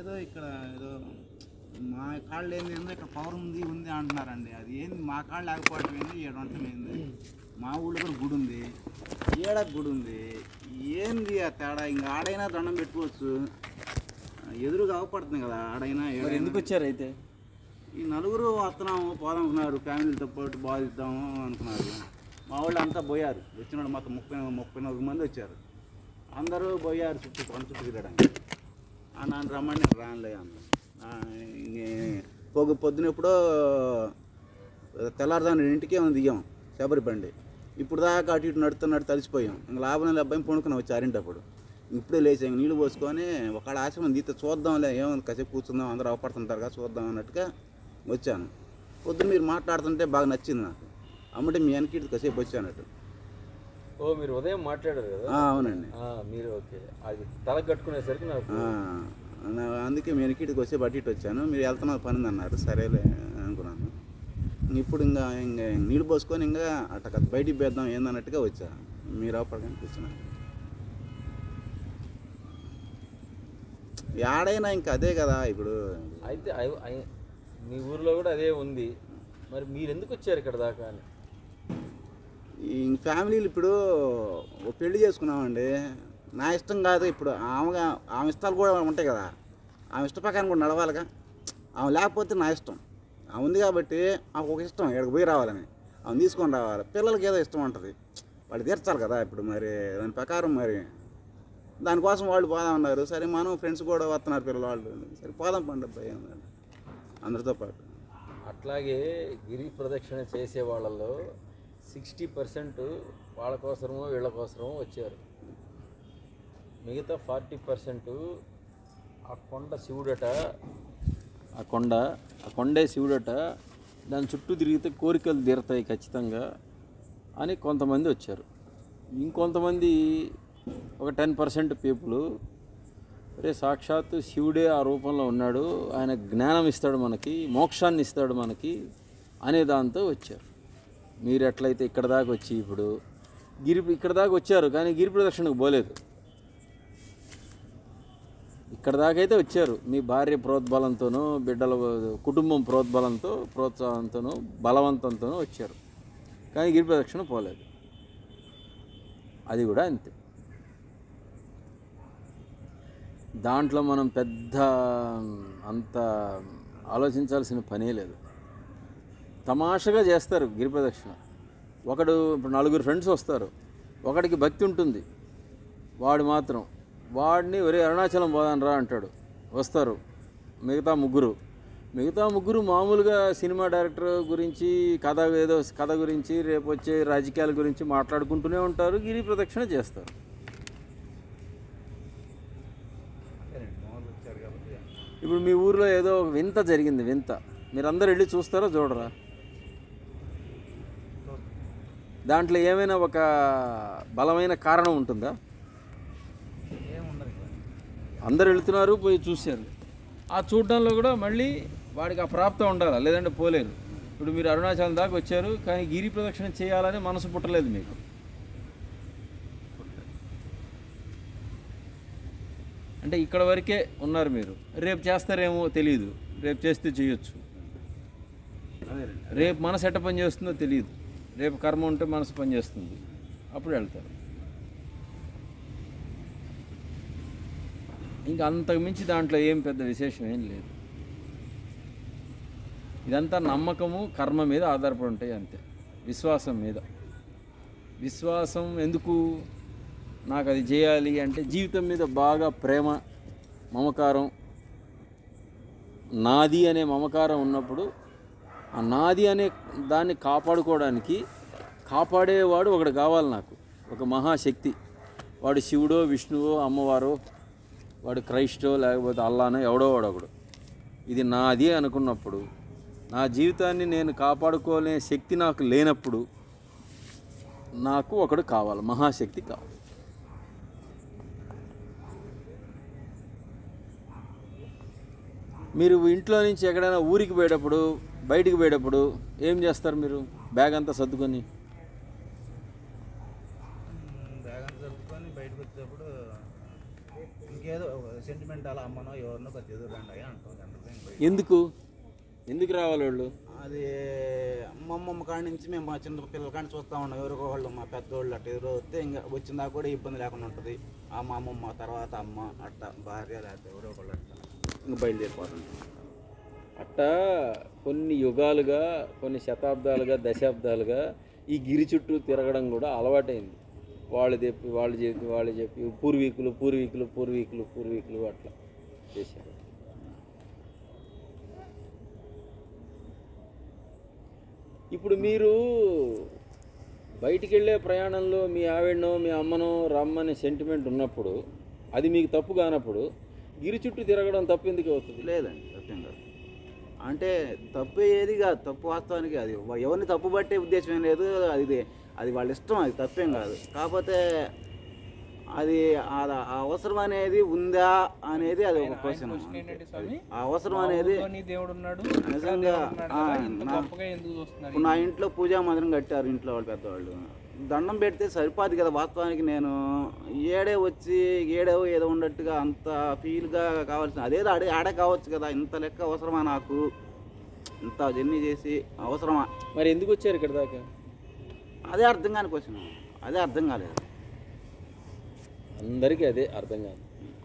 ఏదో ఇక్కడ ఏదో మా కాళ్ళు ఏంది ఏందో ఇక్కడ పవర్ ఉంది ఉంది అంటున్నారండి అది ఏంది మా కాళ్ళు లేకపోవడం ఏంది ఏడు వంటం ఏంది మా ఊళ్ళో కూడా గుడి ఉంది ఏడ గుడి ఉంది ఏంది ఆ తేడా ఇంకా ఆడైనా దండం పెట్టుకోవచ్చు ఎదురుగా అవపడుతుంది కదా ఆడైనా మరి ఏడైనా. ఎందుకు వచ్చారు అయితే ఈ నలుగురు వస్తున్నాము పోదాం అనుకున్నారు ఫ్యామిలీతో పాటు బాధిద్దాము అనుకున్నారు మా వాళ్ళు అంతా పోయారు వచ్చిన వాళ్ళు మొత్తం ముప్పై ముప్పై నాలుగు మంది వచ్చారు అందరూ పోయారు చుట్టూ కొండ చుట్టూ తిరగడానికి ఆ నన్ను రమ్మని నేను రానులే అన్న పొగ పొద్దున ఎప్పుడో తెల్లారుదాని ఇంటికే ఉంది దిగాం శబరి బండి ఇప్పుడు దాకా అటు ఇటు నడుతూ నడుతూ తలిసిపోయాం ఇంకా లాభం లేదు అబ్బాయి పొనుకుని వచ్చి అరింటప్పుడు ఇప్పుడే లేచాం నీళ్ళు పోసుకొని ఒకళ్ళ ఆశ్రమం దీత చూద్దాంలే ఏముంది కాసేపు కూర్చుందాం అందరూ అవపడుతుంటారు కదా చూద్దాం అన్నట్టుగా వచ్చాను పొద్దున్న మీరు మాట్లాడుతుంటే బాగా నచ్చింది నాకు అమ్మటే మీ వెనక్కి కాసేపు వచ్చానట్టు ఓ మీరు ఉదయం మాట్లాడారు కదా ఆ, అవునండి ఆ, మీరు ఓకే అది తల కట్టుకునేసరికి నాకు ఆ, నా- అందుకే మీ వెనక్కి వచ్చి బట్టి ఇటు వచ్చాను మీరు వెళ్తున్నారు పని ఉంది అన్నారు సరేలే అనుకున్నాను ఇప్పుడు ఇంకా ఇంకా నీళ్ళు పోసుకొని ఇంకా అట్ట బయటికి పేద్దాం ఏందన్నట్టుగా వచ్చా మీరు అప్పటికని కూర్చున్నాను ఏడైనా ఇంకా అదే కదా ఇప్పుడు అయితే అయి- అయి- మీ ఊర్లో కూడా అదే ఉంది మరి మీరు ఎందుకు వచ్చారు ఇక్కడ దాకా అని ఈ ఫ్యామిలీలు ఇప్పుడు ఓ పెళ్లి చేసుకున్నామండి నా ఇష్టం కాదు ఇప్పుడు ఆమెగా ఆమె ఇష్టాలు కూడా ఉంటాయి కదా ఆమె ఇష్ట ప్రకారం కూడా నడవాలిగా ఆమె లేకపోతే నా ఇష్టం ఆమె ఉంది కాబట్టి ఆమెకు ఒక ఇష్టం ఇక్కడికి పోయి రావాలని ఆమె తీసుకొని రావాలి పిల్లలకి ఏదో ఇష్టం ఉంటుంది వాళ్ళు తీర్చాలి కదా ఇప్పుడు మరి దాని ప్రకారం మరి దానికోసం వాళ్ళు పోదాం అన్నారు సరే మనం ఫ్రెండ్స్ కూడా వస్తున్నారు పిల్లవాళ్ళు సరే పోదాం పండు అబ్బాయి అన్నారు అందరితో పాటు అట్లాగే గిరి ప్రదక్షిణ చేసే వాళ్ళలో సిక్స్టీ పర్సెంట్ వాళ్ళ కోసమో వీళ్ళ కోసమో వచ్చారు మిగతా ఫార్టీ పర్సెంట్ ఆ కొండ శివుడట ఆ కొండ ఆ కొండే శివుడట దాని చుట్టూ తిరిగితే కోరికలు తీరుతాయి ఖచ్చితంగా అని కొంతమంది వచ్చారు ఇంకొంతమంది ఒక టెన్ పర్సెంట్ పీపుల్ రే సాక్షాత్తు శివుడే ఆ రూపంలో ఉన్నాడు ఆయన జ్ఞానం ఇస్తాడు మనకి మోక్షాన్ని ఇస్తాడు మనకి అనే దాంతో వచ్చారు మీరు ఎట్లయితే ఇక్కడ దాకా వచ్చి ఇప్పుడు గిరి ఇక్కడ దాకా వచ్చారు కానీ గిరి ప్రదక్షిణకు పోలేదు ఇక్కడ దాకా అయితే వచ్చారు మీ భార్య ప్రోద్బలంతోనూ బిడ్డల కుటుంబం ప్రోద్బలంతో ప్రోత్సాహంతోనూ బలవంతంతోనూ వచ్చారు కానీ గిరి ప్రదక్షిణ పోలేదు అది కూడా అంతే దాంట్లో మనం పెద్ద అంత ఆలోచించాల్సిన పనే లేదు తమాషగా చేస్తారు గిరి ప్రదక్షిణ ఒకడు ఇప్పుడు నలుగురు ఫ్రెండ్స్ వస్తారు ఒకడికి భక్తి ఉంటుంది వాడు మాత్రం వాడిని ఒరే అరుణాచలం పోదాను రా అంటాడు వస్తారు మిగతా ముగ్గురు మిగతా ముగ్గురు మామూలుగా సినిమా డైరెక్టర్ గురించి కథ ఏదో కథ గురించి రేపు వచ్చే రాజకీయాల గురించి మాట్లాడుకుంటూనే ఉంటారు గిరి ప్రదక్షిణ చేస్తారు వచ్చారు కాబట్టి ఇప్పుడు మీ ఊర్లో ఏదో ఒక వింత జరిగింది వింత మీరందరూ వెళ్ళి చూస్తారా చూడరా దాంట్లో ఏమైనా ఒక బలమైన కారణం ఉంటుందా ఏముండదు అందరు వెళ్తున్నారు పోయి చూశారు ఆ చూడడంలో కూడా మళ్ళీ వాడికి ఆ ప్రాప్తం ఉండాలి లేదంటే పోలేరు ఇప్పుడు మీరు అరుణాచలం దాకా వచ్చారు కానీ గిరి ప్రదక్షిణ చేయాలని మనసు పుట్టలేదు మీకు అంటే ఇక్కడ వరకే ఉన్నారు మీరు రేపు చేస్తారేమో తెలియదు రేపు చేస్తే చేయొచ్చు అదేనండి రేపు మనసు ఎట్ట పని చేస్తుందో తెలియదు రేపు కర్మ ఉంటే మనసు పని చేస్తుంది అప్పుడు వెళ్తారు ఇంకా అంతకు మించి దాంట్లో ఏం పెద్ద విశేషం ఏం లేదు ఇదంతా నమ్మకము కర్మ మీద ఆధారపడి ఉంటాయి అంతే విశ్వాసం మీద విశ్వాసం ఎందుకు నాకు అది చేయాలి అంటే జీవితం మీద బాగా ప్రేమ మమకారం నాది అనే మమకారం ఉన్నప్పుడు ఆ నాది అనే దాన్ని కాపాడుకోవడానికి కాపాడేవాడు ఒకడు కావాలి నాకు ఒక మహాశక్తి వాడు శివుడో విష్ణువో అమ్మవారో వాడు క్రైస్టో లేకపోతే అల్లానో ఎవడో వాడు ఒకడు ఇది నాది అనుకున్నప్పుడు నా జీవితాన్ని నేను కాపాడుకోలే శక్తి నాకు లేనప్పుడు నాకు ఒకడు కావాలి మహాశక్తి కావాలి మీరు ఇంట్లో నుంచి ఎక్కడైనా ఊరికి పోయేటప్పుడు బయటికి పోయేటప్పుడు ఏం చేస్తారు మీరు బ్యాగ్ అంతా సర్దుకొని బ్యాగ్ అంతా జరుపుకొని బయటకు వచ్చేటప్పుడు ఇంకేదో సెంటిమెంట్ అలా అమ్మనో ఎవరినో కొద్ది ఎదురురండి అయ్యా అంటాం అంతసేపు పోయి. ఎందుకు ఎందుకు రావాలి వాళ్ళు అది మా అమ్మమ్మ కాడి నుంచి మేము మా చిన్న పిల్లల కాడి చూస్తూ ఉన్నాం ఎవరికో వాళ్ళు మా పెద్దోళ్ళు అట్ట ఎదురు వస్తే ఇంకా వచ్చిన దాకా కూడా ఇబ్బంది లేకుండా ఉంటుంది ఆ మా అమ్మమ్మ తర్వాత అమ్మ అట్ట భార్య లేకపోతే ఎవరో ఒకళ్ళు అట్ట ఇంకా బయలుదేరిపోతుంది అట్టా కొన్ని యుగాలుగా కొన్ని శతాబ్దాలుగా దశాబ్దాలుగా ఈ గిరి చుట్టూ తిరగడం కూడా అలవాటైంది వాళ్ళు చెప్పి వాళ్ళు చెప్పి వాళ్ళు చెప్పి పూర్వీకులు పూర్వీకులు పూర్వీకులు పూర్వీకులు అట్లా చేశారు ఇప్పుడు మీరు బయటికి వెళ్ళే ప్రయాణంలో మీ ఆవిడనో మీ అమ్మనో రమ్మని సెంటిమెంట్ ఉన్నప్పుడు అది మీకు తప్పు కానప్పుడు గిరి చుట్టూ తిరగడం తప్పు ఎందుకు అవుతుంది లేదండి తప్పేం కాదు అంటే తప్పు ఏది కాదు తప్పు వాస్తవానికి అది వ- ఎవరిని తప్పు పట్టే ఉద్దేశం ఏం లేదు అది అది వాళ్ళ ఇష్టం అది తప్పేం కాదు కాకపోతే అది ఆ- ఆ అవసరం అనేది ఉందా అనేది అది ఒక క్వశ్చన్ ఏంటంటే స్వామి ఆ అవసరం అనేది ఊళ్ళోని దేవుడు ఉన్నాడు నిజంగా ఉన్నాడు ఆ, కదా, ఇంత నా- గొప్పగా ఎందుకు చూస్తున్నారు ఇప్పుడు నా ఇంట్లో పూజా మందిరం కట్టారు ఇంట్లో వాళ్ళు పెద్దవాళ్ళు దండం పెడితే సరిపోదు కదా వాస్తవానికి నేను ఏడే వచ్చి ఏడే ఏదో ఉన్నట్టుగా అంత ఫీల్గా కావాల్సిన అదేదో ఆడే ఆడే కావచ్చు కదా ఇంత లెక్క అవసరమా నాకు ఇంత జర్నీ చేసి అవసరమా మరి ఎందుకు వచ్చారు ఇక్కడ దాకా అదే అర్థం కాని క్వశ్చన్ అదే అర్థం కాలేదు అందరికీ అదే అర్థం కాదు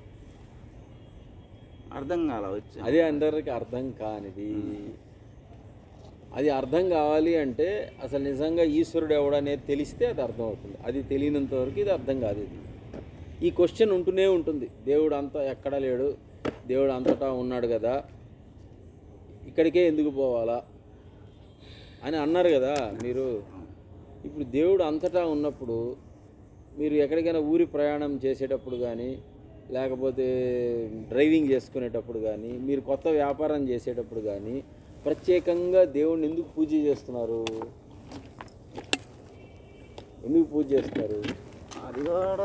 అర్థం కాల వచ్చి అదే అందరికి అర్థం కానిది అది అర్థం కావాలి అంటే అసలు నిజంగా ఈశ్వరుడు ఎవడనేది తెలిస్తే అది అర్థం అవుతుంది అది తెలియనంత వరకు ఇది అర్థం కాదు ఇది ఈ క్వశ్చన్ ఉంటూనే ఉంటుంది దేవుడు అంతా ఎక్కడా లేడు దేవుడు అంతటా ఉన్నాడు కదా ఇక్కడికే ఎందుకు పోవాలా అని అన్నారు కదా మీరు ఇప్పుడు దేవుడు అంతటా ఉన్నప్పుడు మీరు ఎక్కడికైనా ఊరి ప్రయాణం చేసేటప్పుడు కానీ లేకపోతే డ్రైవింగ్ చేసుకునేటప్పుడు కానీ మీరు కొత్త వ్యాపారం చేసేటప్పుడు కానీ ప్రత్యేకంగా దేవుడిని ఎందుకు పూజ చేస్తున్నారు ఎందుకు పూజ చేస్తారు అది కూడా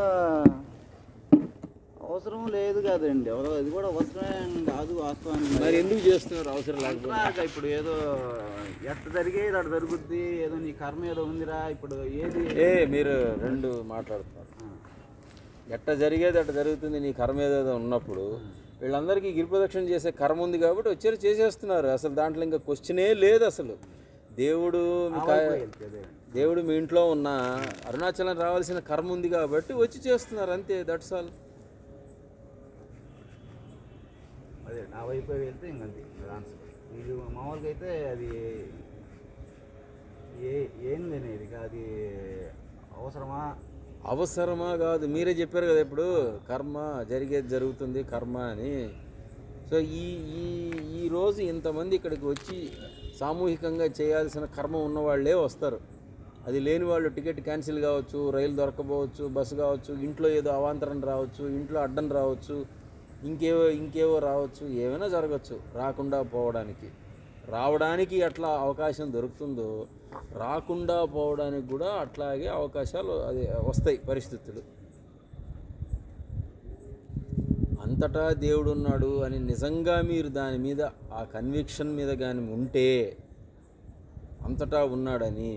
అవసరం లేదు కదండి ఎవరో అది కూడా అవసరమే కాదు వాస్తవానికి మరి ఎందుకు చేస్తున్నారు అవసరం లేకపోతే అంటున్నారుగా ఇప్పుడు ఏదో ఎట్ట జరిగేది అటు జరుగుద్ది ఏదో నీ కర్మ ఏదో ఉందిరా ఇప్పుడు ఏది ఏ మీరు రెండు మాట్లాడుతున్నారు ఎట్ట జరిగేది అట్ట జరుగుతుంది నీ కర్మ ఏదేదో ఉన్నప్పుడు వీళ్ళందరికీ గిరి ప్రదక్షిణ చేసే కర్మ ఉంది కాబట్టి వచ్చారు చేసేస్తున్నారు అసలు దాంట్లో ఇంకా క్వశ్చనే లేదు అసలు దేవుడు మీ కా- అదే దేవుడు మీ ఇంట్లో ఉన్న అరుణాచలం రావాల్సిన కర్మ ఉంది కాబట్టి వచ్చి చేస్తున్నారు అంతే దట్స్ ఆల్ అదే నా వైపు వెళ్తే ఇంక అంతే ఆన్సర్ ఇది మామూలుగా అయితే అది ఏ ఏంది అనేది అది అవసరమా అవసరమా కాదు మీరే చెప్పారు కదా ఇప్పుడు కర్మ జరిగేది జరుగుతుంది కర్మ అని సో ఈ ఈ ఈ రోజు ఇంతమంది ఇక్కడికి వచ్చి సామూహికంగా చేయాల్సిన కర్మ ఉన్న వాళ్ళే వస్తారు అది లేని వాళ్ళు టికెట్ క్యాన్సిల్ కావచ్చు రైలు దొరకపోవచ్చు బస్సు కావచ్చు ఇంట్లో ఏదో అవాంతరం రావచ్చు ఇంట్లో అడ్డం రావచ్చు ఇంకేవో ఇంకేవో రావచ్చు ఏమైనా జరగచ్చు రాకుండా పోవడానికి రావడానికి ఎట్లా అవకాశం దొరుకుతుందో రాకుండా పోవడానికి కూడా అట్లాగే అవకాశాలు అది వస్తాయి పరిస్థితులు అంతటా దేవుడు ఉన్నాడు అని నిజంగా మీరు దాని మీద ఆ కన్విక్షన్ మీద కానీ ఉంటే అంతటా ఉన్నాడని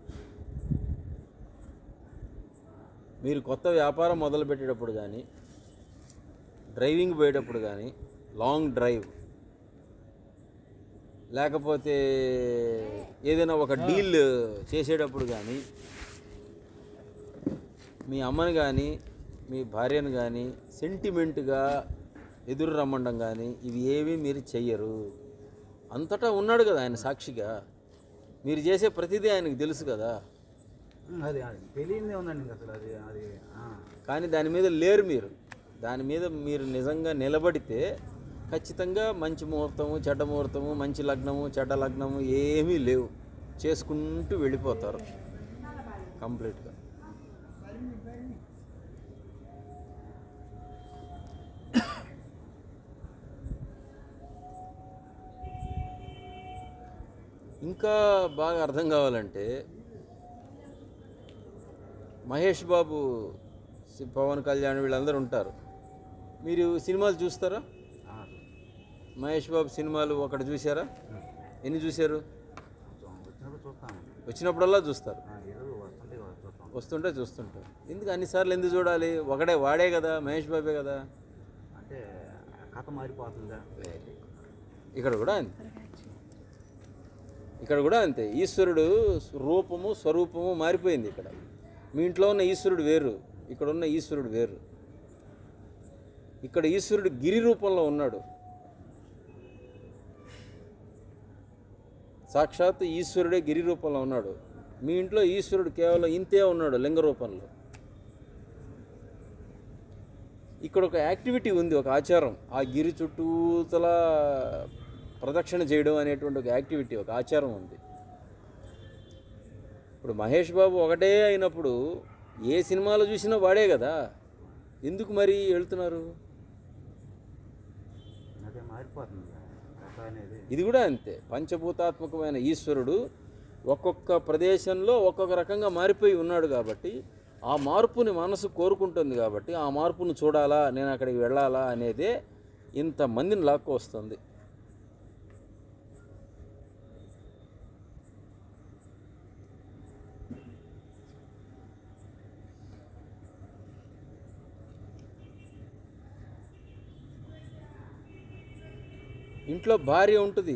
మీరు కొత్త వ్యాపారం మొదలుపెట్టేటప్పుడు కానీ డ్రైవింగ్ పోయేటప్పుడు కానీ లాంగ్ డ్రైవ్ లేకపోతే ఏదైనా ఒక డీల్ చేసేటప్పుడు కానీ మీ అమ్మని కానీ మీ భార్యను కానీ సెంటిమెంట్గా ఎదురు రమ్మండం కానీ ఇవి ఏవి మీరు చెయ్యరు అంతటా ఉన్నాడు కదా ఆయన సాక్షిగా మీరు చేసే ప్రతిదీ ఆయనకు తెలుసు కదా ఉమ్, అది అది తెలియదే ఉందండి ఇంక అసలు అది అది ఆ. కానీ దాని మీద లేరు మీరు దాని మీద మీరు నిజంగా నిలబడితే ఖచ్చితంగా మంచి ముహూర్తము చెడ్డ ముహూర్తము మంచి లగ్నము చెడ్డ లగ్నము ఏమీ లేవు చేసుకుంటూ వెళ్ళిపోతారు కంప్లీట్గా ఇంకా బాగా అర్థం కావాలంటే మహేష్ బాబు సి- పవన్ కళ్యాణ్ వీళ్ళందరూ ఉంటారు మీరు సినిమాలు చూస్తారా ఆ. మహేష్ బాబు సినిమాలు ఒకటి చూసారా ఎన్ని చూశారు కొంచెం వచ్చినప్పుడు చూస్తాను వచ్చినప్పుడల్లా చూస్తారు ఆ, ఏదో వస్తుంటే చూస్తాం వస్తుంటే చూస్తుంటారు ఎందుకు అన్నిసార్లు ఎందుకు చూడాలి ఒకడే వాడే కదా మహేష్ బాబే కదా అంటే కథ మారిపోతుందా ఇక్కడ కూడా అంతే ఇక్కడ కూడా అంతే ఈశ్వరుడు రూపము స్వరూపము మారిపోయింది ఇక్కడ మీ ఇంట్లో ఉన్న ఈశ్వరుడు వేరు ఇక్కడ ఉన్న ఈశ్వరుడు వేరు ఇక్కడ ఈశ్వరుడు గిరి రూపంలో ఉన్నాడు సాక్షాత్ ఈశ్వరుడే గిరి రూపంలో ఉన్నాడు మీ ఇంట్లో ఈశ్వరుడు కేవలం ఇంతే ఉన్నాడు లింగ రూపంలో ఇక్కడ ఒక యాక్టివిటీ ఉంది ఒక ఆచారం ఆ గిరి చుట్టూతల ప్రదక్షిణ చేయడం అనేటువంటి ఒక యాక్టివిటీ ఒక ఆచారం ఉంది ఇప్పుడు మహేష్ బాబు ఒకటే అయినప్పుడు ఏ సినిమాలో చూసినా వాడే కదా ఎందుకు మరి వెళ్తున్నారు అదే మారిపోతుంది కథ అనేది ఇది కూడా అంతే పంచభూతాత్మకమైన ఈశ్వరుడు ఒక్కొక్క ప్రదేశంలో ఒక్కొక్క రకంగా మారిపోయి ఉన్నాడు కాబట్టి ఆ మార్పుని మనసు కోరుకుంటుంది కాబట్టి ఆ మార్పును చూడాలా నేను అక్కడికి వెళ్ళాలా అనేదే ఇంతమందిని లాక్కు వస్తుంది ఇంట్లో భార్య ఉంటుంది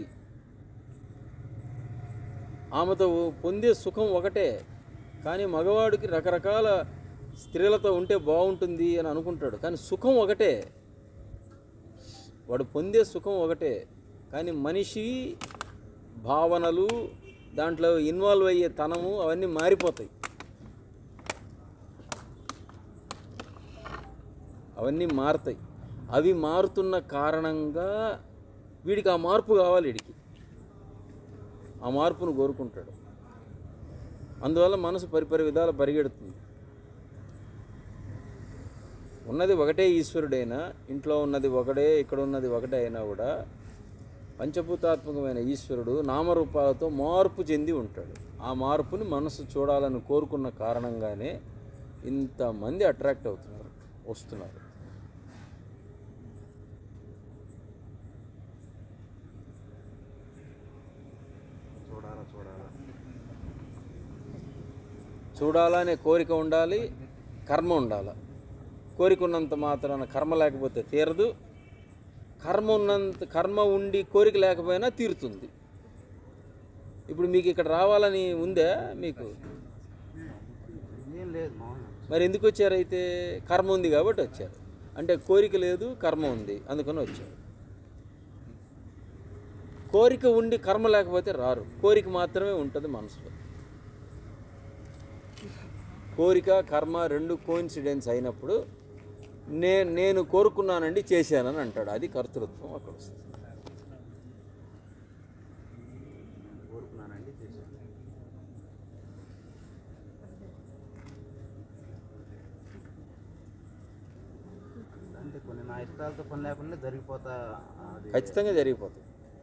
ఆమెతో పొందే సుఖం ఒకటే కానీ మగవాడికి రకరకాల స్త్రీలతో ఉంటే బాగుంటుంది అని అనుకుంటాడు కానీ సుఖం ఒకటే వాడు పొందే సుఖం ఒకటే కానీ మనిషి భావనలు దాంట్లో ఇన్వాల్వ్ అయ్యే తనము అవన్నీ మారిపోతాయి అవన్నీ మారుతాయి అవి మారుతున్న కారణంగా వీడికి ఆ మార్పు కావాలి వీడికి ఆ మార్పును కోరుకుంటాడు అందువల్ల మనసు పరిపరి విధాలు పరిగెడుతుంది ఉన్నది ఒకటే ఈశ్వరుడైనా ఇంట్లో ఉన్నది ఒకటే ఇక్కడ ఉన్నది ఒకటే అయినా కూడా పంచభూతాత్మకమైన ఈశ్వరుడు నామరూపాలతో మార్పు చెంది ఉంటాడు ఆ మార్పుని మనసు చూడాలని కోరుకున్న కారణంగానే ఇంతమంది అట్రాక్ట్ అవుతున్నారు వస్తున్నారు చూడాలా చూడాలా చూడాలనే కోరిక ఉండాలి కర్మ ఉండాలి కోరిక ఉన్నంత మాత్రాన కర్మ లేకపోతే తీరదు కర్మ ఉన్నంత కర్మ ఉండి కోరిక లేకపోయినా తీరుతుంది ఇప్పుడు మీకు ఇక్కడ రావాలని ఉందా మీకు ఏం లేదు మామూలు మరి ఎందుకు వచ్చారు అయితే కర్మ ఉంది కాబట్టి వచ్చారు అంటే కోరిక లేదు కర్మ ఉంది అందుకని వచ్చారు కోరిక ఉండి కర్మ లేకపోతే రారు కోరిక మాత్రమే ఉంటుంది మనసులో కోరిక కర్మ రెండు కోయిన్సిడెన్స్ అయినప్పుడు నే నేను కోరుకున్నానండి చేశానని అంటాడు అది కర్తృత్వం అక్కడ వస్తుంది కోరుకున్నానండి చేశాను అంటే కొన్ని నా ఇష్టాలతో పని లేకుండా జరిగిపోతా అది ఖచ్చితంగా జరిగిపోతుంది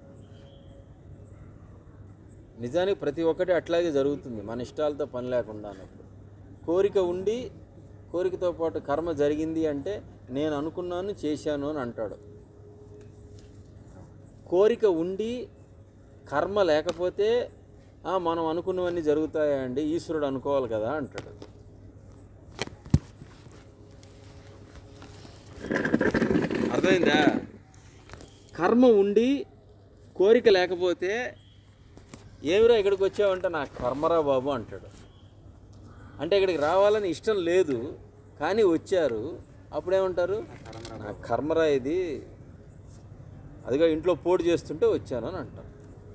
నిజానికి ప్రతి ఒక్కటి అట్లాగే జరుగుతుంది మన ఇష్టాలతో పని లేకుండా అన్నప్పుడు కోరిక ఉండి కోరికతో పాటు కర్మ జరిగింది అంటే నేను అనుకున్నాను చేశాను అని అంటాడు కోరిక ఉండి కర్మ లేకపోతే "ఆ, మనం అనుకున్నవన్నీ జరుగుతాయా అండి ఈశ్వరుడు అనుకోవాలి కదా అంటాడు అర్థమైందా కర్మ ఉండి కోరిక లేకపోతే ఏమిరా ఇక్కడికి వచ్చావంటే నా కర్మరా బాబు అంటాడు అంటే ఇక్కడికి రావాలని ఇష్టం లేదు కానీ వచ్చారు అప్పుడేమంటారు నా కర్మరా ఇది అదిగా ఇంట్లో పోటు చేస్తుంటే వచ్చాను అని అంటారు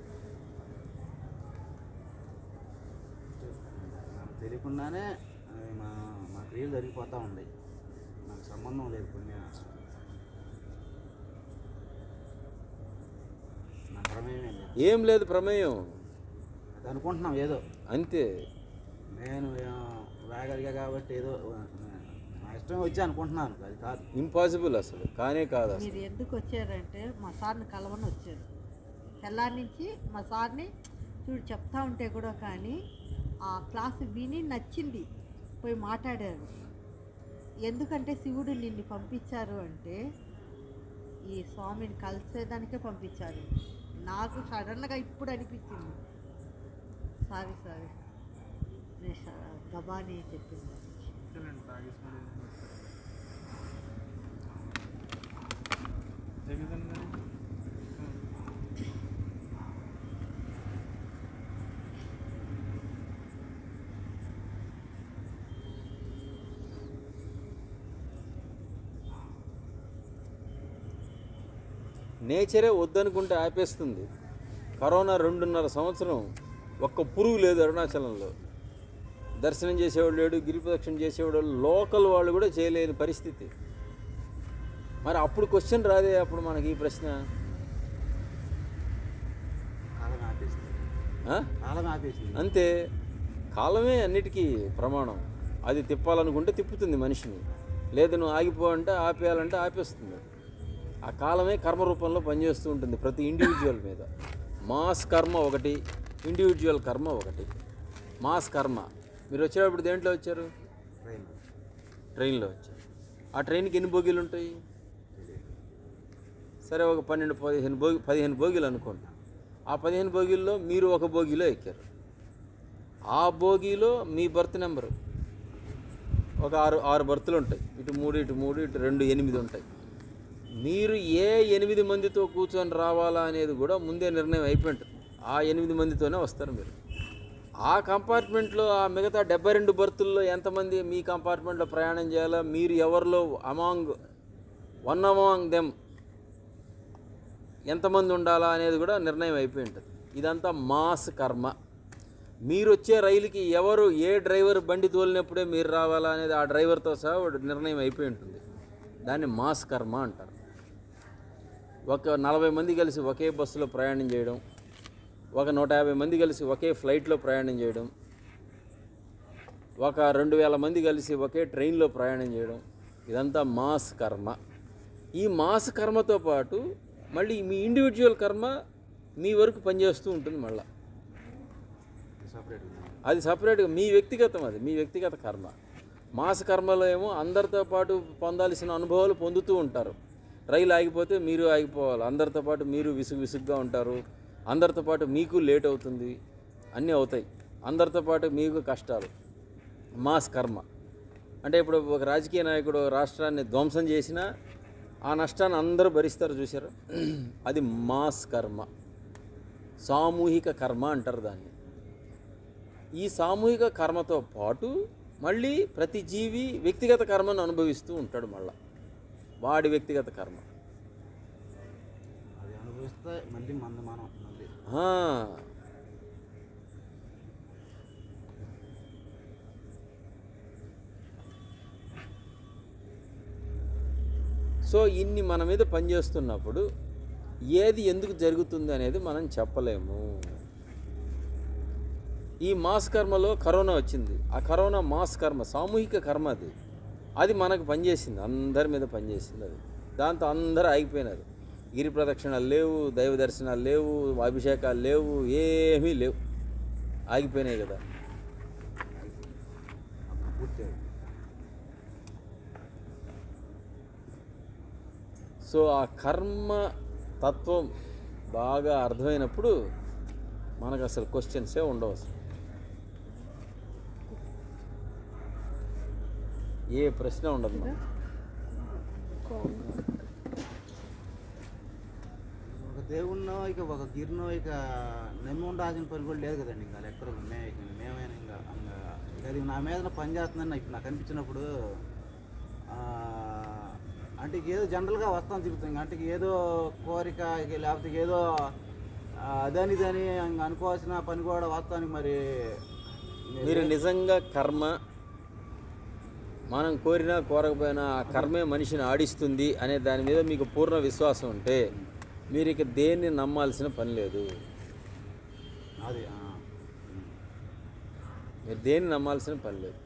నాకు తెలియకుండానే అవి మా మా క్రియలు జరిగిపోతూ ఉన్నాయి నాకు సంబంధం లేదు పుణ్య నా ప్రమేయమే లేదు ఏం లేదు ప్రమేయం అది అనుకుంటున్నాం ఏదో అంతే నేను ఆ, రాగలిగా కాబట్టి ఏదో ఆ, నా ఇష్టం వచ్చి అనుకుంటున్నాను అది కాదు ఇంపాసిబుల్ అసలు కానే కాదు అసలు మీరు ఎందుకు వచ్చారంటే మా సార్ని కలవని వచ్చారు తెల్లారి నుంచి మా సార్ని చూడు చెప్తా ఉంటే కూడా కానీ ఆ క్లాస్ విని నచ్చింది పోయి మాట్లాడారు ఎందుకంటే శివుడు నిన్ను పంపించారు అంటే ఈ స్వామిని కలిసేదానికే పంపించారు నాకు సడన్గా ఇప్పుడు అనిపించింది సారీ సారీ నేను స- గబాని చెప్పింది జగదన్న నేచరే వద్దనుకుంటే ఆపేస్తుంది కరోనా రెండున్నర సంవత్సరం ఒక్క పురుగు లేదు అరుణాచలంలో దర్శనం చేసేవాడు లేడు గిరి ప్రదక్షిణ చేసేవాడు లోకల్ వాళ్ళు కూడా చేయలేని పరిస్థితి మరి అప్పుడు క్వశ్చన్ రాదే అప్పుడు మనకి ఈ ప్రశ్న కాలం ఆపేసింది ఆ? కాలం ఆపేసింది అంతే కాలమే అన్నిటికీ ప్రమాణం అది తిప్పాలనుకుంటే తిప్పుతుంది మనిషిని లేదు నువ్వు ఆగిపో అంటే ఆపేయాలంటే ఆపేస్తుంది ఆ కాలమే కర్మ రూపంలో పనిచేస్తూ ఉంటుంది ప్రతి ఇండివిజువల్ మీద మాస్ కర్మ ఒకటి ఇండివిజువల్ కర్మ ఒకటి మాస్ కర్మ మీరు వచ్చేటప్పుడు దేంట్లో వచ్చారు ట్రైన్ ట్రైన్లో వచ్చారు ఆ ట్రైన్కి ఎన్ని బోగీలు ఉంటాయి సరే ఒక పన్నెండు పదిహేను బోగి పదిహేను బోగీలు అనుకోండి ఆ పదిహేను బోగీల్లో మీరు ఒక బోగీలో ఎక్కారు ఆ బోగీలో మీ బర్త్ నెంబరు ఒక ఆరు ఆరు బర్తులు ఉంటాయి ఇటు మూడు ఇటు మూడు ఇటు రెండు ఎనిమిది ఉంటాయి మీరు ఏ ఎనిమిది మందితో కూర్చొని రావాలా అనేది కూడా ముందే నిర్ణయం అయిపోయి ఉంటుంది ఆ ఎనిమిది మందితోనే వస్తారు మీరు ఆ కంపార్ట్మెంట్లో ఆ మిగతా డెబ్బై రెండు బర్తుల్లో ఎంతమంది మీ కంపార్ట్మెంట్లో ప్రయాణం చేయాలా మీరు ఎవరిలో అమాంగ్ వన్ అమాంగ్ దెమ్ ఎంతమంది ఉండాలా అనేది కూడా నిర్ణయం అయిపోయి ఉంటుంది ఇదంతా మాస్ కర్మ మీరు వచ్చే రైలుకి ఎవరు ఏ డ్రైవర్ బండి తోలినప్పుడే మీరు రావాలా అనేది ఆ డ్రైవర్తో సహా వాడు నిర్ణయం అయిపోయి ఉంటుంది దాన్ని మాస్ కర్మ అంటారు ఒక నలభై మంది కలిసి ఒకే బస్సులో ప్రయాణం చేయడం ఒక నూట యాభై మంది కలిసి ఒకే ఫ్లైట్లో ప్రయాణం చేయడం ఒక రెండు వేల మంది కలిసి ఒకే ట్రైన్లో ప్రయాణం చేయడం ఇదంతా మాస్ కర్మ ఈ మాస్ కర్మతో పాటు మళ్ళీ మీ ఇండివిజువల్ కర్మ మీ వరకు పనిచేస్తూ ఉంటుంది మళ్ళీ సపరేట్ అది సపరేట్గా మీ వ్యక్తిగతం అది మీ వ్యక్తిగత కర్మ మాస కర్మలో ఏమో అందరితో పాటు పొందాల్సిన అనుభవాలు పొందుతూ ఉంటారు రైలు ఆగిపోతే మీరు ఆగిపోవాలి అందరితో పాటు మీరు విసుగు విసుగ్గా ఉంటారు అందరితో పాటు మీకు లేట్ అవుతుంది అన్నీ అవుతాయి అందరితో పాటు మీకు కష్టాలు మాస్ కర్మ అంటే ఇప్పుడు ఒక రాజకీయ నాయకుడు రాష్ట్రాన్ని ధ్వంసం చేసినా ఆ నష్టాన్ని అందరూ భరిస్తారు చూసారు అది మాస్ కర్మ సామూహిక కర్మ అంటారు దాన్ని ఈ సామూహిక కర్మతో పాటు మళ్ళీ ప్రతి జీవి వ్యక్తిగత కర్మను అనుభవిస్తూ ఉంటాడు మళ్ళా వాడి వ్యక్తిగత కర్మ అది అనుభవిస్తే మళ్ళీ మంద మనం మళ్ళీ ఆ. సో ఇన్ని మన మీద పనిచేస్తున్నప్పుడు ఏది ఎందుకు జరుగుతుంది అనేది మనం చెప్పలేము ఈ మాస్ కర్మలో కరోనా వచ్చింది ఆ కరోనా మాస్ కర్మ సామూహిక కర్మ అది అది మనకు పనిచేసింది అందరి మీద పనిచేసింది అది దాంతో అందరూ ఆగిపోయినారు గిరి ప్రదక్షిణాలు లేవు దైవ దర్శనాలు లేవు అభిషేకాలు లేవు ఏమీ లేవు ఆగిపోయినాయి కదా అప్పుడు పూర్తి అయ్యింది. సో ఆ కర్మ తత్వం బాగా అర్థమైనప్పుడు మనకు అసలు క్వశ్చన్సే ఉండవు అసలు ఏ ప్రశ్న ఉండదు మనకు. ఒక దేవుణ్ణో ఇక ఒక గిరినో ఇక నమ్మి ఉండాల్సిన పని కూడా లేదు కదండి ఇంకా ఎక్కడ మే మేమైనా ఇంకా ఇంకా ఇక అది నా మీద పని చేస్తుందని నాకు నాకు అనిపించినప్పుడు ఆ, అంటే ఇక ఏదో జనరల్గా వస్తాను తిరుగుతాం ఇంకా అంటే ఇక ఏదో కోరిక ఇక లేకపోతే ఇక ఏదో ఆ, అదని ఇదని ఇంక అనుకోవాల్సిన పని కూడా వస్తానికి మరి మీరు నిజంగా కర్మ మనం కోరినా కోరకపోయినా ఆ కర్మే మనిషిని ఆడిస్తుంది అనే దాని మీద మీకు పూర్ణ విశ్వాసం ఉంటే మీరు ఇక దేన్ని నమ్మాల్సిన పని లేదు అది ఆ, మీరు దేన్ని నమ్మాల్సిన పని లేదు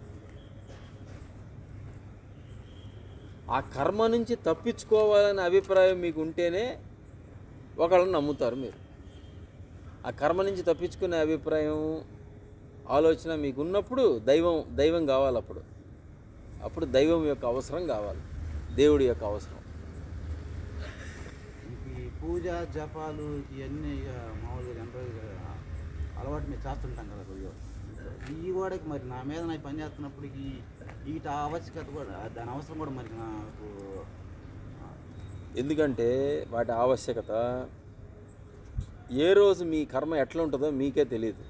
ఆ కర్మ నుంచి తప్పించుకోవాలనే అభిప్రాయం మీకు ఉంటేనే ఒకళ్ళని నమ్ముతారు మీరు ఆ కర్మ నుంచి తప్పించుకునే అభిప్రాయం ఆలోచన మీకు ఉన్నప్పుడు దైవం దైవం కావాలి అప్పుడు అప్పుడు దైవం యొక్క అవసరం కావాలి దేవుడి యొక్క అవసరం ఇంక ఈ పూజ జపాలు ఇవన్నీ ఇక మామూలుగా జనరల్గా అలవాటు మీద చేస్తుంటాం కదా కొద్దిగా ఈ కూడా మరి నా మీద నాకు పని చేస్తున్నప్పుడు ఈ వీటి ఆవశ్యకత కూడా దాని అవసరం కూడా మరి నాకు ఆ, ఎందుకంటే వాటి ఆవశ్యకత ఏ రోజు మీ కర్మ ఎట్లా ఉంటుందో మీకే తెలియదు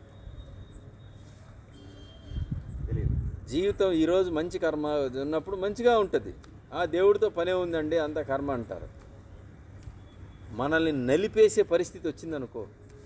తెలియదు జీవితం ఈరోజు మంచి కర్మ ఉన్నప్పుడు మంచిగా ఉంటుంది ఆ దేవుడితో పనే ఉందండి అంత కర్మ అంటారు మనల్ని నలిపేసే పరిస్థితి వచ్చిందనుకో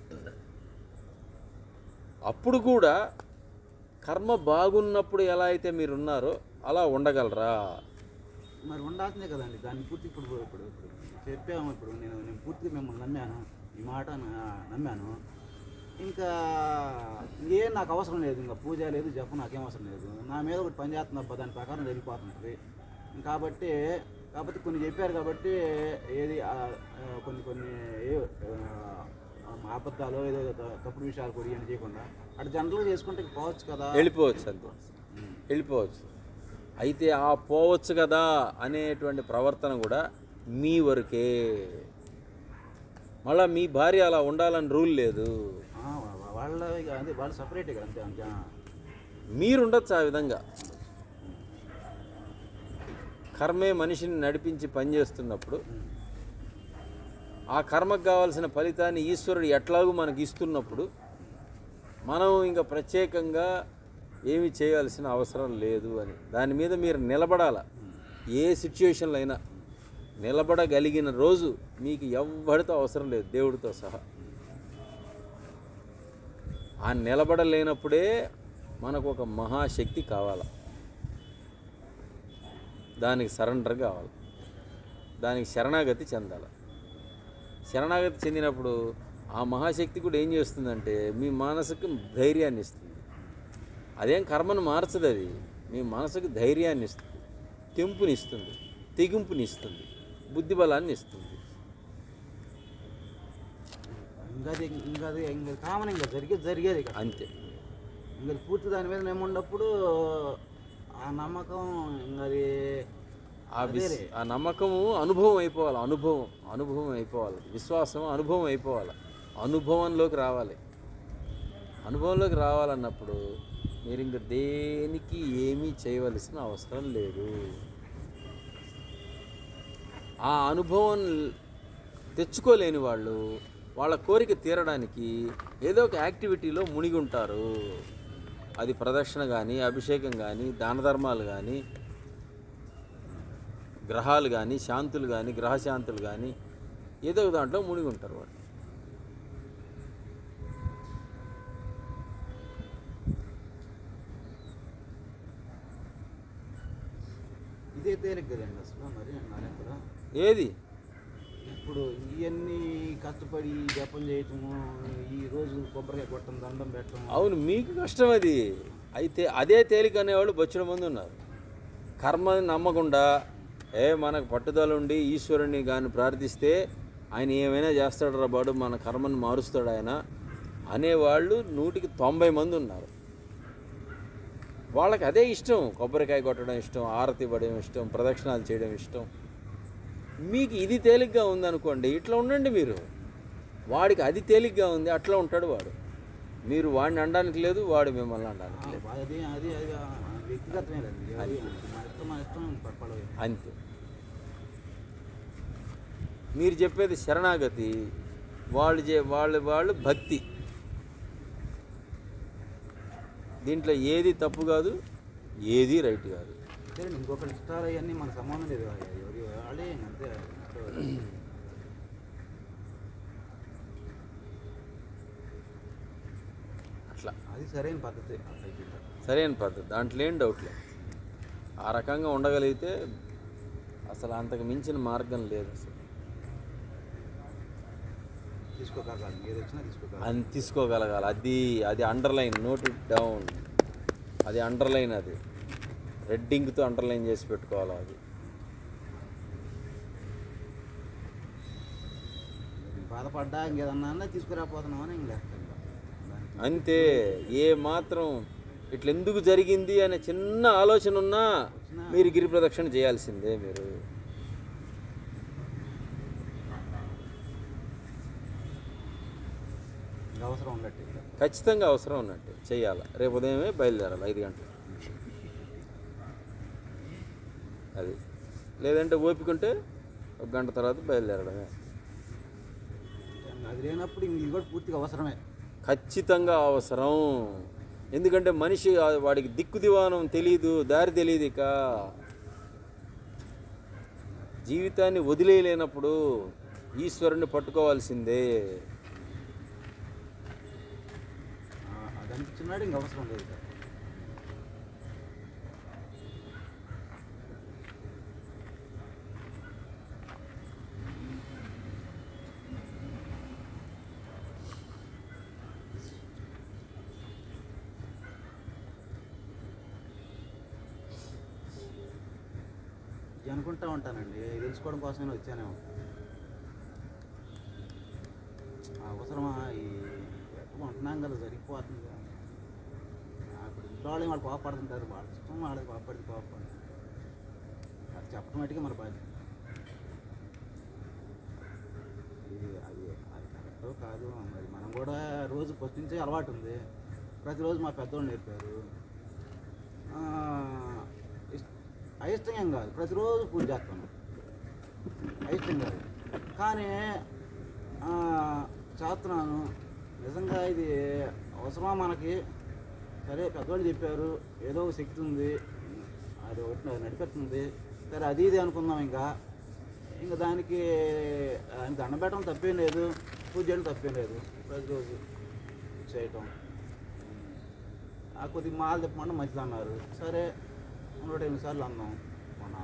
అప్పుడు కూడా కర్మ బాగున్నప్పుడు ఎలా అయితే మీరు ఉన్నారో అలా ఉండగలరా మరి ఉండాల్సిందే కదండి దాన్ని పూర్తి ఇప్పుడు ఇప్పుడు ఇప్పుడు చెప్పాము ఇప్పుడు నేను నేను పూర్తిగా మిమ్మల్ని నమ్మాను ఈ మాట నా- నమ్మాను ఇంకా ఇంకేం నాకు అవసరం లేదు ఇంకా పూజ లేదు జపం నాకేం అవసరం లేదు నా మీద ఒకటి పని చేస్తుంది అబ్బా దాని ప్రకారం వెళ్ళిపోతుంటుంది కాబట్టి కాబట్టి కొన్ని చెప్పారు కాబట్టి ఏది ఆ, ఆ, కొన్ని కొన్ని ఏ ఆ, అబద్ధాలు ఏదో త- తప్పుడు విషయాలు కూడా ఏం చేయకుండా అటు జనరల్గా చేసుకుంటే పోవచ్చు కదా వెళ్ళిపోవచ్చు అంతే వెళ్ళిపోవచ్చు అయితే ఆ పోవచ్చు కదా అనేటువంటి ప్రవర్తన కూడా మీ వరకే మళ్ళా మీ భార్య అలా ఉండాలని రూల్ లేదు ఆ, వా- వాళ్ళ ఇక అదే వాళ్ళు సపరేటే కదా అంతే అంతే ఆ. మీరు ఉండొచ్చు ఆ విధంగా కర్మే మనిషిని నడిపించి పనిచేస్తున్నప్పుడు ఆ కర్మకు కావాల్సిన ఫలితాన్ని ఈశ్వరుడు ఎట్లాగూ మనకి ఇస్తున్నప్పుడు మనం ఇంకా ప్రత్యేకంగా ఏమి చేయాల్సిన అవసరం లేదు అని దాని మీద మీరు నిలబడాల ఏ సిచ్యుయేషన్లో అయినా నిలబడగలిగిన రోజు మీకు ఎవ్వడితో అవసరం లేదు దేవుడితో సహా ఆ నిలబడలేనప్పుడే మనకు ఒక మహాశక్తి కావాలి దానికి సరెండర్ కావాలి దానికి శరణాగతి చెందాలి శరణాగతి చెందినప్పుడు ఆ మహాశక్తి కూడా ఏం చేస్తుందంటే మీ మనసుకు ధైర్యాన్ని ఇస్తుంది అదేం కర్మను మార్చదు అది మీ మనసుకు ధైర్యాన్ని ఇస్తుంది తెంపునిస్తుంది తెగింపునిస్తుంది బుద్ధి బలాన్ని ఇస్తుంది ఇంకా అది ఇంకా అది ఇంకా కామన్ ఇంకా జరిగేది జరిగేది ఇక అంతే ఇంకా అది పూర్తి దాని మీద నేమున్నప్పుడు ఆ నమ్మకం ఇంకా అది ఆ విస్ ఆ నమ్మకము అనుభవం అయిపోవాలి అనుభవం అనుభవం అయిపోవాలి విశ్వాసం అనుభవం అయిపోవాలి అనుభవంలోకి రావాలి అనుభవంలోకి రావాలన్నప్పుడు మీరు ఇంక దేనికి ఏమీ చేయవలసిన అవసరం లేదు ఆ అనుభవం తెచ్చుకోలేని వాళ్ళు వాళ్ళ కోరిక తీరడానికి ఏదో ఒక యాక్టివిటీలో మునిగి ఉంటారు అది ప్రదక్షిణ కానీ అభిషేకం కానీ దాన ధర్మాలు కానీ గ్రహాలు కానీ శాంతులు కానీ గ్రహశాంతులు కానీ ఏదో ఒక దాంట్లో మునిగి ఉంటారు వాళ్ళు ఇదే తేలిక కదండి అసలు మరి నా లెక్కన ఏది ఇప్పుడు ఇవన్నీ కష్టపడి జపం చేయటము ఈ రోజు కొబ్బరికాయ కొట్టడం దండం పెట్టడం అవును మీకు కష్టం అది అయితే అదే తేలిక అనేవాళ్ళు బొచ్చిన మంది ఉన్నారు కర్మని నమ్మకుండా ఏ మనకు పట్టుదల ఉండి ఈశ్వరుని కానీ ప్రార్థిస్తే ఆయన ఏమైనా చేస్తాడు రా బాడు మన కర్మని మారుస్తాడు ఆయన అనేవాళ్ళు నూటికి తొంభై మంది ఉన్నారు వాళ్ళకి అదే ఇష్టం కొబ్బరికాయ కొట్టడం ఇష్టం ఆరతి ఇవ్వడం ఇష్టం ప్రదక్షిణాలు చేయడం ఇష్టం మీకు ఇది తేలిగ్గా ఉందనుకోండి ఇట్లా ఉండండి మీరు వాడికి అది తేలిగ్గా ఉంది అట్లా ఉంటాడు వాడు మీరు వాడిని అనడానికి లేదు వాడు మిమ్మల్ని అనడానికి లేదు అది అది అది ఆ వ్యక్తిగతమే లేదు అది మన ఇష్టం మన ఇష్టం పడవ అంతే మీరు చెప్పేది శరణాగతి వాళ్ళు చే వాళ్ళు వాళ్ళు భక్తి దీంట్లో ఏది తప్పు కాదు ఏది రైట్ కాదు సరే ఇంకొకటి ఇష్టాలు అవన్నీ మన సంబంధం లేదు ఎవరి వాళ్ళే అంతే అట్లా అది సరైన పద్ధతి అట్లయితే సరైన పద్ధతి దాంట్లో ఏం డౌట్ లేదు ఆ రకంగా ఉండగలిగితే అసలు అంతకు మించిన మార్గం లేదు అసలు తీసుకోకాలి ఏది వచ్చినా తీసుకోకాలి అని తీసుకోగలగాలి అది అది అండర్లైన్ నోట్ ఇట్ డౌన్ అది అండర్లైన్ అది రెడ్డింగ్తో అండర్లైన్ చేసి పెట్టుకోవాలి అది బాధపడ్డా ఇంకేదన్నా తీసుకురాపోతున్నామని ఇంకా అంతే ఏ మాత్రం ఇట్లా ఎందుకు జరిగింది అనే చిన్న ఆలోచన ఉన్నా మీరు గిరి ప్రదక్షిణ చేయాల్సిందే మీరు ఇంకా అవసరం ఉండట్టు ఇంకా ఖచ్చితంగా అవసరం ఉన్నట్టు చేయాలి రేపు ఉదయమే బయలుదేరాలి ఐదు గంటలు అది లేదంటే ఓపిక ఉంటే ఒక గంట తర్వాత బయలుదేరడమే అది లేనప్పుడు ఇంక ఇది కూడా పూర్తిగా అవసరమే ఖచ్చితంగా అవసరం ఎందుకంటే మనిషి ఆ- వాడికి దిక్కు దివానం తెలియదు దారి తెలియదు ఇక జీవితాన్ని వదిలేయలేనప్పుడు ఈశ్వరుని పట్టుకోవాల్సిందే ఆ, అది అనిపించినాడు ఇంక అవసరం లేదు ఇక. ఇది అనుకుంటా ఉంటానండి ఇది తెలుసుకోవడం కోసమే వచ్చానేమో అవసరమా ఈ ఎక్కడ ఉంటున్నాం కదా సరిపోతుంది కదా. ఆ, ఇప్పుడు ఇంట్లో వాళ్ళు వాళ్ళు కోపడుతుంటారు వాళ్ళ ఇష్టం వాళ్ళకి కోపడి కోపడి అది చెప్పడం మట్టుగా మన బాధ్యత ఇది అది అది కరెక్టో కాదు మరి మనం కూడా రోజు ఫస్ట్ నుంచే అలవాటు ఉంది ప్రతిరోజు మా పెద్దోళ్ళు నేర్పారు ఆ, ఇస్- అయిష్టం ఏం కాదు ప్రతిరోజు పూజ చేస్తాను అయిష్టం కాదు కానీ ఆ, చేస్తున్నాను నిజంగా ఇది అవసరమా మనకి సరే పెద్దవాళ్ళు చెప్పారు ఏదో ఒక శక్తి ఉంది అది ఒకటి అది నడిపెడుతుంది సరే అది ఇది అనుకుందాం ఇంకా ఇంకా దానికి ఆయన దండం పెట్టడం తప్పేం లేదు పూజ చేయడం తప్పేం లేదు ప్రతిరోజు చేయటం ఆ కొద్దిగా మాల తిప్పమంటే మంచిది అన్నారు సరే నూట ఎనిమిది సార్లు అన్నాం కొన్నాము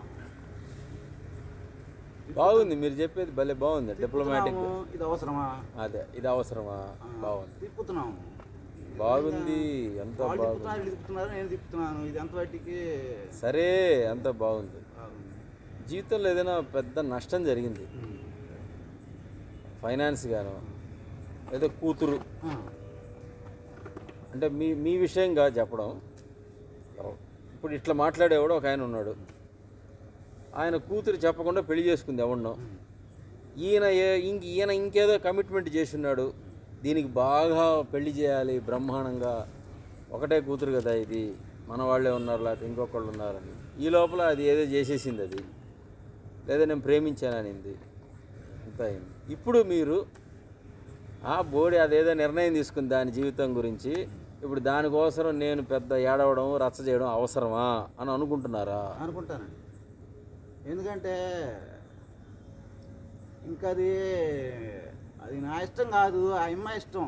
బాగుంది మీరు చెప్పేది భలే బాగుంది డిప్లొమాటిక్ తిప్పుతున్నాము, ఇది అవసరమా అదే ఇది అవసరమా ఆ, బాగుంది తిప్పుతున్నాము బాగుంది ఎంత వాళ్ళు బాగుంది తిప్పుతున్నారు వీళ్ళు తిప్పుతున్నారు నేను తిప్పుతున్నాను ఇది ఎంత వాటికి సరే అంత బాగుంది బాగుంది. జీవితంలో ఏదైనా పెద్ద నష్టం జరిగింది ఉమ్. ఫైనాన్స్ గాను లేదా కూతురు ఆ, అంటే మీ మీ విషయంగా చెప్పడం ఇప్పుడు ఇట్లా మాట్లాడేవాడు ఒక ఆయన ఉన్నాడు ఆయన కూతురు చెప్పకుండా పెళ్లి చేసుకుంది ఎవడనో ఈయన ఏ ఇంక ఈయన ఇంకేదో కమిట్మెంట్ చేసి ఉన్నాడు దీనికి బాగా పెళ్లి చేయాలి బ్రహ్మాండంగా ఒకటే కూతురు కదా ఇది మన వాళ్ళే ఉన్నారు లేకపోతే ఇంకొకళ్ళు ఉన్నారని ఈ లోపల అది ఏదో చేసేసింది అది లేదా నేను ప్రేమించాననింది అంత అయింది ఇప్పుడు మీరు ఆ బోడి అదేదో నిర్ణయం తీసుకుంది దాని జీవితం గురించి ఇప్పుడు దానికోసం నేను పెద్ద ఏడవడం రచ్చ చేయడం అవసరమా అని అనుకుంటున్నారా అనుకుంటానండి ఎందుకంటే ఇంకా అది అది నా ఇష్టం కాదు ఆ అమ్మాయి ఇష్టం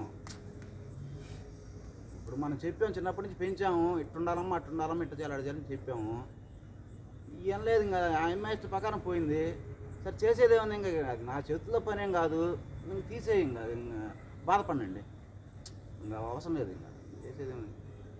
ఇప్పుడు మనం చెప్పాము చిన్నప్పటి నుంచి పెంచాము ఇట్టుండాలమ్మా అట్టుండాలమ్మా ఇట్ట చేయాలి అటు చేయాలని చెప్పాము ఏం లేదు ఇంకా ఆ అమ్మాయి ఇష్టం ప్రకారం పోయింది సరే చేసేదేమన్నా ఇంకా అది నా చేతుల్లో పని ఏం కాదు నువ్వు తీసేయి ఇంకా అది ఇంకా బాధపడండి ఇంకా అవసరం లేదు ఇంకా చేసేదేమన్నా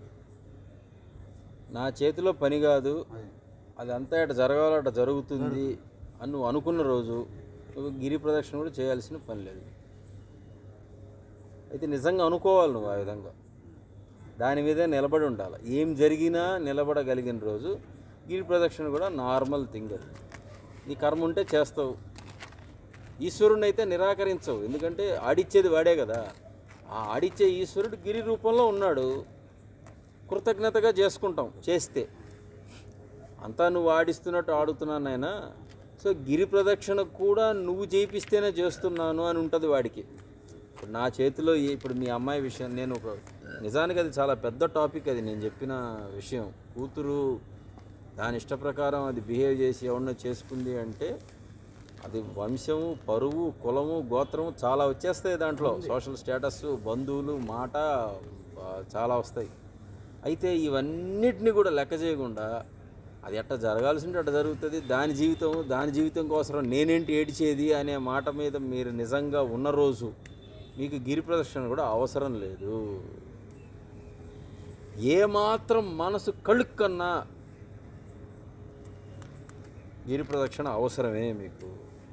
నా చేతిలో పని కాదు అది అది అంతా ఇట జరగాలట జరుగుతుంది అని నువ్వు అనుకున్న రోజు నువ్వు గిరి ప్రదక్షిణ కూడా చేయాల్సిన పని లేదు అయితే నిజంగా అనుకోవాలి నువ్వు ఆ విధంగా దాని మీదే నిలబడి ఉండాలి ఏం జరిగినా నిలబడగలిగిన రోజు గిరి ప్రదక్షిణ కూడా నార్మల్ థింగ్ అది నీ కర్మ ఉంటే చేస్తావు ఈశ్వరుని అయితే నిరాకరించవు ఎందుకంటే ఆడిచ్చేది వాడే కదా ఆ ఆడిచ్చే ఈశ్వరుడు గిరి రూపంలో ఉన్నాడు కృతజ్ఞతగా చేసుకుంటాం చేస్తే అంతా నువ్వు ఆడిస్తున్నట్టు ఆడుతున్నాను నాయన సో గిరి ప్రదక్షిణ కూడా నువ్వు చేయిస్తేనే చేస్తున్నాను అని ఉంటుంది వాడికి ఇప్పుడు నా చేతిలో ఏ- ఇప్పుడు మీ అమ్మాయి విషయం నేను ఒక నిజానికి అది చాలా పెద్ద టాపిక్ అది నేను చెప్పిన విషయం కూతురు దాని ఇష్ట ప్రకారం అది బిహేవ్ చేసి ఎవరినో చేసుకుంది అంటే అది వంశము పరువు కులము గోత్రము చాలా వచ్చేస్తాయి దాంట్లో సోషల్ స్టేటస్ బంధువులు మాట ఆ, చాలా వస్తాయి అయితే ఇవన్నిటిని కూడా లెక్క చేయకుండా అది ఎట్ట జరగాల్సింటే అట్ట జరుగుతుంది దాని జీవితం దాని జీవితం కోసం నేనేంటి ఏడిచేది అనే మాట మీద మీరు నిజంగా ఉన్న రోజు మీకు గిరి ప్రదర్శన కూడా అవసరం లేదు ఏమాత్రం మనసు కళ్ళుక్కన్నా గిరి ప్రదక్షిణ అవసరమే మీకు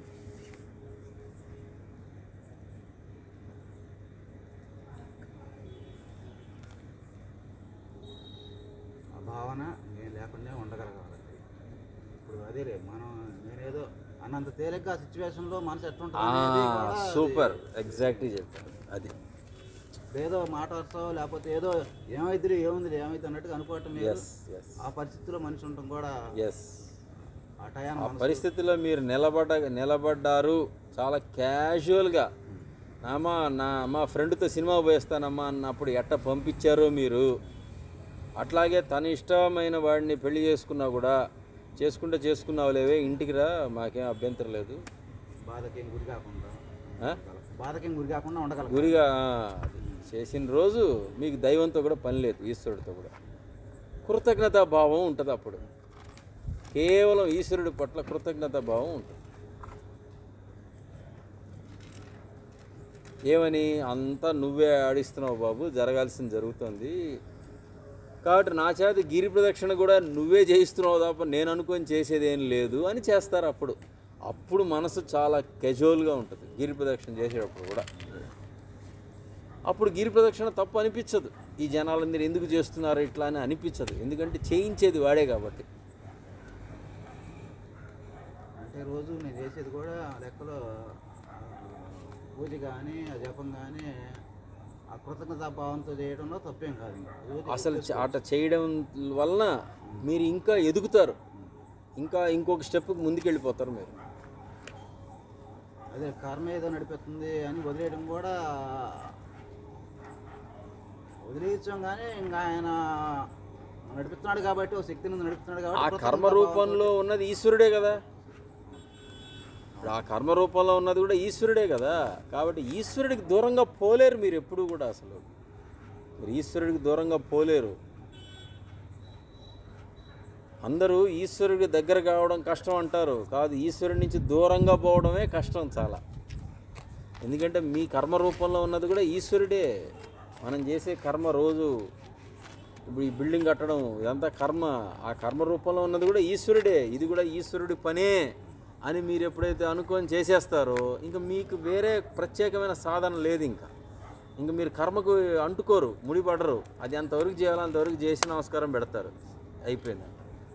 ఆ భావన నేను లేకుండా ఉండగలగాలండి ఇప్పుడు అదే రే మనం నేనేదో అన్నంత తేలిగ్గా ఆ సిచ్యువేషన్లో మనసు ఎట్లుంటుంది అనేది కూడా అది సూపర్ ఎగ్జాక్ట్లీ చెప్పారు అది ఏదో మాట వస్తావు లేకపోతే ఏదో ఏమైద్ది ఏముంది ఏమైతే అన్నట్టుగా అనుకోవటం లేదు ఎస్ ఎస్ ఆ పరిస్థితిలో మనిషి ఉండటం కూడా ఎస్ ఆ టయాన్ని ఆ మనసు- పరిస్థితిలో మీరు నిలబడ్డ నిలబడ్డారు చాలా క్యాజువల్గా నామా నా మా ఫ్రెండ్తో సినిమా పోయేస్తానమ్మా అన్నప్పుడు ఎట్ట పంపించారో మీరు అట్లాగే తన ఇష్టమైన వాడిని పెళ్లి చేసుకున్నా కూడా చేసుకుంటే చేసుకున్నావులేవే ఇంటికి రా మాకేం అభ్యంతరం లేదు బాధకేం గురి కాకుండా ఆ? బాధకేం గురి కాకుండా ఉండగలం గురిగా అది చేసిన రోజు మీకు దైవంతో కూడా పని లేదు ఈశ్వరుడితో కూడా కృతజ్ఞతా భావం ఉంటుంది అప్పుడు కేవలం ఈశ్వరుడి పట్ల కృతజ్ఞతా భావం ఉంటుంది ఏమని అంతా నువ్వే ఆడిస్తున్నావు బాబు జరగాల్సింది జరుగుతుంది కాబట్టి నా చేత గిరి ప్రదక్షిణ కూడా నువ్వే చేయిస్తున్నావు తప్ప నేను అనుకొని చేసేది ఏం లేదు అని చేస్తారు అప్పుడు అప్పుడు మనసు చాలా కెజువల్గా ఉంటుంది గిరి ప్రదక్షిణ చేసేటప్పుడు కూడా అప్పుడు గిరి ప్రదక్షిణ తప్పు అనిపించదు ఈ జనాలందరూ ఎందుకు చేస్తున్నారు ఇట్లా అని అనిపించదు ఎందుకంటే చేయించేది వాడే కాబట్టి అంటే రోజు నేను చేసేది కూడా లెక్కలో ఆ, పూజ కానీ ఆ జపం కానీ ఆ కృతజ్ఞతా భావంతో చేయడంలో తప్పేం కాదు ఇంకా. రోజు అసలు చ- అట చేయడం వలన మీరు ఇంకా ఎదుగుతారు ఇంకా ఇంకొక స్టెప్ ముందుకెళ్ళిపోతారు మీరు అదే కర్మ ఏదో నడిపిస్తుంది అని వదిలేయడం కూడా వదిలేయచ్చాం కానీ ఇంకా ఆయన నడిపిస్తున్నాడు కాబట్టి ఓ శక్తి నుండి నడిపిస్తున్నాడు ఆ కాబట్టి కర్మ కృతజ్ఞతా రూపంలో ఉన్నది ఈశ్వరుడే కదా ఇప్పుడు ఆ కర్మ రూపంలో ఉన్నది కూడా ఈశ్వరుడే కదా కాబట్టి ఈశ్వరుడికి దూరంగా పోలేరు మీరు ఎప్పుడు కూడా అసలు మీరు ఈశ్వరుడికి దూరంగా పోలేరు అందరూ ఈశ్వరుడికి దగ్గర కావడం కష్టం అంటారు కాదు ఈశ్వరుడి నుంచి దూరంగా పోవడమే కష్టం చాలా ఎందుకంటే మీ కర్మ రూపంలో ఉన్నది కూడా ఈశ్వరుడే మనం చేసే కర్మ రోజు ఇప్పుడు ఈ బిల్డింగ్ కట్టడం ఇదంతా కర్మ ఆ కర్మ రూపంలో ఉన్నది కూడా ఈశ్వరుడే ఇది కూడా ఈశ్వరుడి పనే అని మీరు ఎప్పుడైతే అనుకొని చేసేస్తారో ఇంకా మీకు వేరే ప్రత్యేకమైన సాధన లేదు ఇంకా ఇంకా మీరు కర్మకు అంటుకోరు ముడిపడరు అది అంతవరకు చేయాలో అంతవరకు చేసి నమస్కారం పెడతారు అయిపోయింది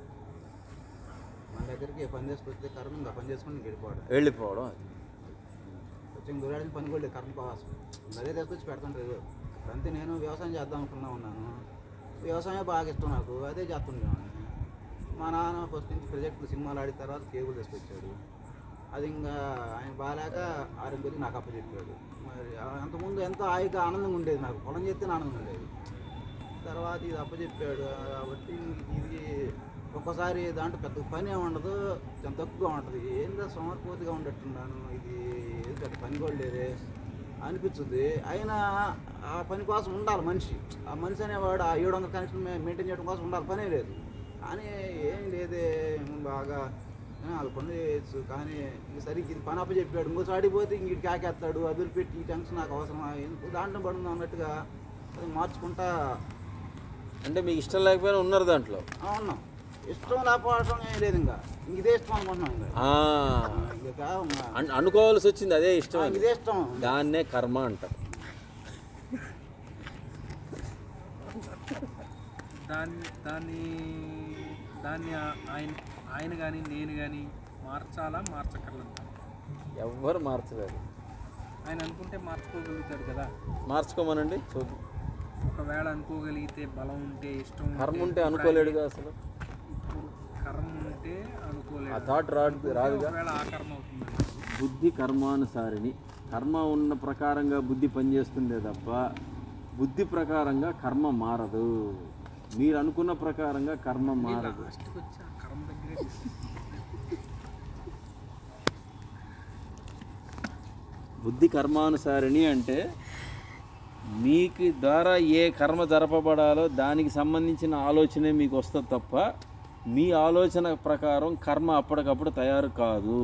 మన దగ్గరికి పని చేసుకొస్తే కర్మ ఇంకా పని చేసుకుని ఇంక వెళ్ళిపోవడం వెళ్ళిపోవడం అది కొంచెం దూరాడికి పని కూడా లేదు కర్మ కోసం అదే తీసుకొచ్చి పెడుతుంటారు అంతే నేను వ్యవసాయం చేద్దాం అనుకున్నా ఉన్నాను వ్యవసాయం బాగా ఇష్టం నాకు అదే చేస్తుండేవాడిని మా నాన్న ఫస్ట్ నుంచి ప్రొజెక్టులు సినిమాలు ఆడిన తర్వాత కేబుల్ తీసుకొచ్చాడు అది ఇంకా ఆయన బాగాలేక ఆరోగ్యం నాకు అప్పచెప్పాడు మరి అంతకుముందు ఎంతో హాయిగా ఆనందంగా ఉండేది నాకు పొలం చేస్తే ఆనందంగా ఉండేది తర్వాత ఇది అప్పచెప్పాడు కాబట్టి ఇది ఒక్కసారి దాంట్లో పెద్ద పని ఏమి ఉండదు చాలా తక్కువగా ఉంటుంది ఏందో సమర్పూర్తిగా ఉండట్టున్నాను ఇది ఏది పెద్ద పని కూడా లేదే అనిపించుద్ది అయినా ఆ పని కోసం ఉండాలి మనిషి ఆ మనిషి అనేవాడు ఆ ఏడు వందల కనెక్షన్ మెయింటైన్ చేయడం కోసం ఉండాలి పనే లేదు కానీ ఏం లేదే బాగా ఆ, వాళ్ళ పనులు చేయొచ్చు కానీ ఇంక సరిగ్గా ఇది పని అప్పచెప్పాడు ఇంకోసారి పోతే ఇంక ఇటు కాకేస్తాడు అదులు పెట్టి ఈ టెన్షన్ నాకు అవసరమా ఎందుకు దాంట్లో పడుంది అన్నట్టుగా అది మార్చుకుంటా అంటే మీకు ఇష్టం లేకపోయినా ఉన్నారు దాంట్లో ఆ, ఉన్నాం ఇష్టం లేకపోవడం ఏం లేదు ఇంకా ఇంక ఇదే ఇష్టం అనుకుంటున్నాం ఇంకా ఆ, ఇంకా మా- అన్- అనుకోవాల్సి వచ్చింది అదే ఇష్టం ఆ, అని ఇదే ఇష్టం దాన్నే కర్మ అంటారు దాన్ని దాన్ని దాన్ని ఆ- ఆయన ఆయన కానీ నేను కానీ మార్చాలా మార్చక్కర్లేదు ఎవ్వరు మార్చలేరు ఆయన అనుకుంటే మార్చుకోగలుగుతాడు కదా మార్చుకోమనండి చూద్దాం ఒకవేళ అనుకోగలిగితే బలం ఉంటే ఇష్టం కర్మ ఉంటే అనుకోలేడుగా అసలు ఇప్పుడు కర్మ ఉంటే ఆ అనుకోలేడు థాట్ రాదు రాదుగా ఒకవేళ ఆ కర్మ అవుతుంది బుద్ధి కర్మానుసారిని కర్మ ఉన్న ప్రకారంగా బుద్ధి పనిచేస్తుందే తప్ప బుద్ధి ప్రకారంగా కర్మ మారదు మీరు అనుకున్న ప్రకారంగా కర్మ మారదు లాస్ట్కి వచ్చి ఆ కర్మ దగ్గరే బుద్ధి కర్మానుసారిణి అంటే మీకు ద్వారా ఏ కర్మ జరపబడాలో దానికి సంబంధించిన ఆలోచనే మీకు వస్తుంది తప్ప మీ ఆలోచన ప్రకారం కర్మ అప్పటికప్పుడు తయారు కాదు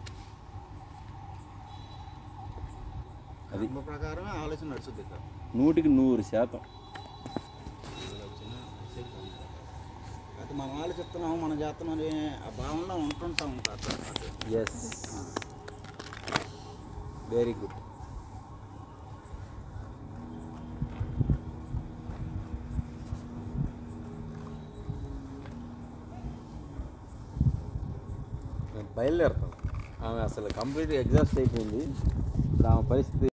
అది కర్మ ప్రకారమే ఆలోచన నడుచుద్ది ఇక్కడ నూటికి నూరు శాతం ఆలోచన శక్తి. అయితే మనం ఆలోచిస్తున్నాము మనం చేస్తున్నాం అనే ఆ భావనలో ఉంటుంటాం ఇంకా అట్లా అట్లా. ఎస్ వెరీ గుడ్ బయలుదేరుతాం ఆమె అసలు కంప్లీట్ ఎగ్జాస్ట్ అయిపోయింది ఇప్పుడు ఆమె పరిస్థితి